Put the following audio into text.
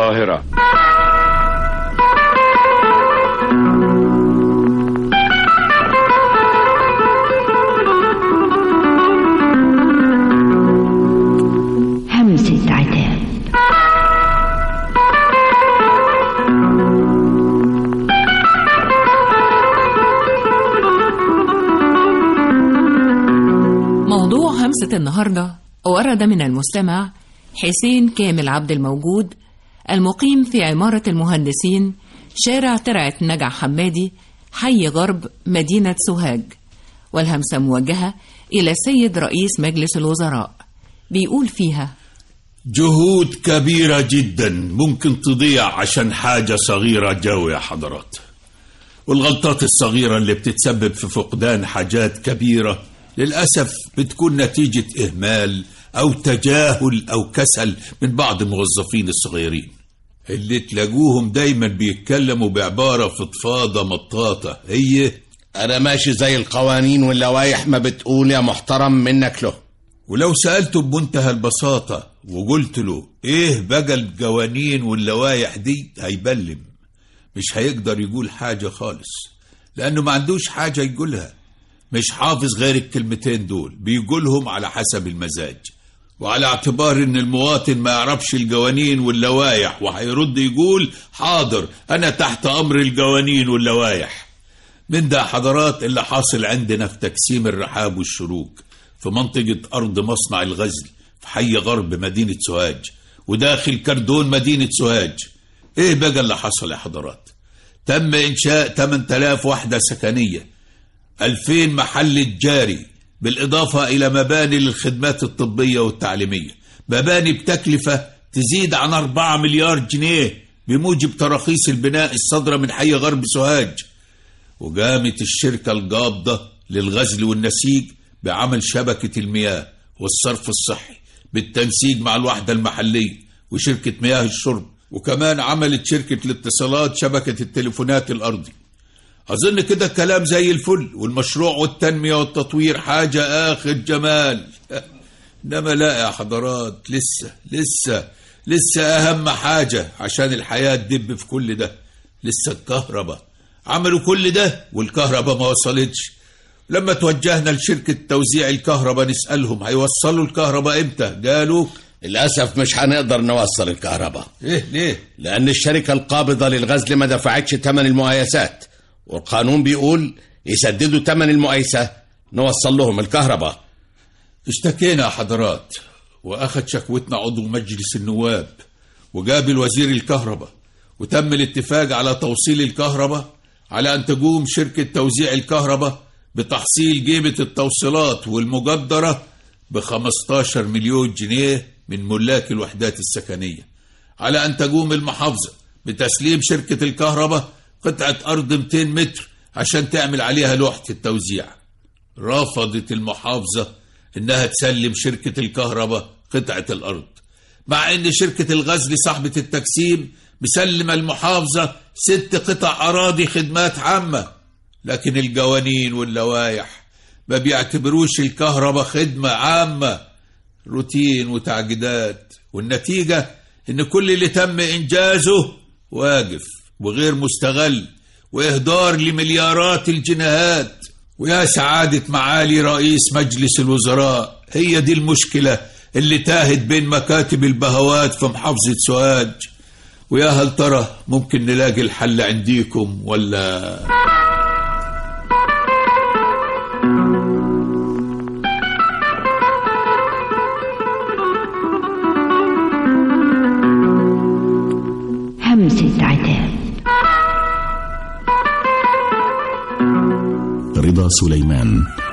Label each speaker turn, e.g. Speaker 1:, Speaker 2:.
Speaker 1: القاهرة
Speaker 2: همسة عتاب
Speaker 3: موضوع همسة النهاردة ورد من المستمع حسين كامل عبد الموجود المقيم في عمارة المهندسين شارع ترعة نجع حمادي حي غرب مدينة سوهاج والهمسة موجهة إلى السيد رئيس مجلس الوزراء بيقول فيها
Speaker 4: جهود كبيرة جدا ممكن تضيع عشان حاجة صغيرة جو يا حضرات والغلطات الصغيرة اللي بتتسبب في فقدان حاجات كبيرة للأسف بتكون نتيجة إهمال أو تجاهل أو كسل من بعض الموظفين الصغيرين اللي تلاقوهم دايما بيتكلموا بعبارة فضفاضة مطاطة هي
Speaker 5: أنا ماشي زي القوانين واللوائح ما بتقول يا محترم منك له
Speaker 4: ولو سألته بمنتهى البساطة وقلت له إيه بقى القوانين واللوائح دي هيبلم مش هيقدر يقول حاجة خالص لأنه ما عندوش حاجة يقولها مش حافظ غير الكلمتين دول بيقولهم على حسب المزاج وعلى اعتبار ان المواطن ما يعرفش القوانين واللوائح وهيرد يقول حاضر انا تحت امر القوانين واللوائح من ده حضرات اللي حاصل عندنا في تقسيم الرحاب والشروق في منطقة أرض مصنع الغزل في حي غرب مدينة سوهاج وداخل كردون مدينة سوهاج إيه بقى اللي حصل يا حضرات تم إنشاء 8000 وحدة سكنية 2000 محل تجاري بالإضافة إلى مباني للخدمات الطبية والتعليمية مباني بتكلفة تزيد عن 4 مليار جنيه بموجب تراخيص البناء الصادرة من حي غرب سوهاج وقامت الشركة القابضة للغزل والنسيج بعمل شبكة المياه والصرف الصحي بالتنسيق مع الوحدة المحلية وشركة مياه الشرب وكمان عملت شركة الاتصالات شبكة التليفونات الأرضي أظن كده كلام زي الفل والمشروع والتنمية والتطوير حاجة آخر جمال إنما لا يا حضرات لسه لسه لسه أهم حاجة عشان الحياة تدب في كل ده لسه الكهرباء عملوا كل ده والكهرباء ما وصلتش لما توجهنا لشركة توزيع الكهرباء نسألهم هيوصلوا الكهرباء امتى قالوا
Speaker 5: للأسف مش هنقدر نوصل الكهرباء
Speaker 4: ايه ليه
Speaker 5: لأن الشركة القابضة للغزل ما دفعتش تمن المقايسات والقانون بيقول يسددوا تمن المقايسة نوصل لهم الكهرباء
Speaker 4: اشتكينا يا حضرات واخد شكوتنا عضو مجلس النواب وقابل وزير الكهرباء وتم الاتفاق على توصيل الكهرباء على ان تقوم شركة توزيع الكهرباء بتحصيل قيمة التوصيلات والمقدرة ب 15 مليون جنيه من ملاك الوحدات السكنية على أن تقوم المحافظة بتسليم شركة الكهرباء قطعة أرض 200 متر عشان تعمل عليها لوحة التوزيع رفضت المحافظة إنها تسلم شركة الكهرباء قطعة الأرض مع إن شركة الغزل صاحبة التقسيم مسلمة المحافظة ست قطع أراضي خدمات عامة لكن القوانين واللوائح ما بيعتبروش الكهرباء خدمة عامة روتين وتعقيدات والنتيجة إن كل اللي تم إنجازه واقف وغير مستغل وإهدار لمليارات الجنيهات ويا سعادة معالي رئيس مجلس الوزراء هي دي المشكلة اللي تاهت بين مكاتب البهوات في محافظة سوهاج ويا هل ترى ممكن نلاقي الحل عنديكم ولا
Speaker 2: همسة عتاب
Speaker 6: رضا سليمان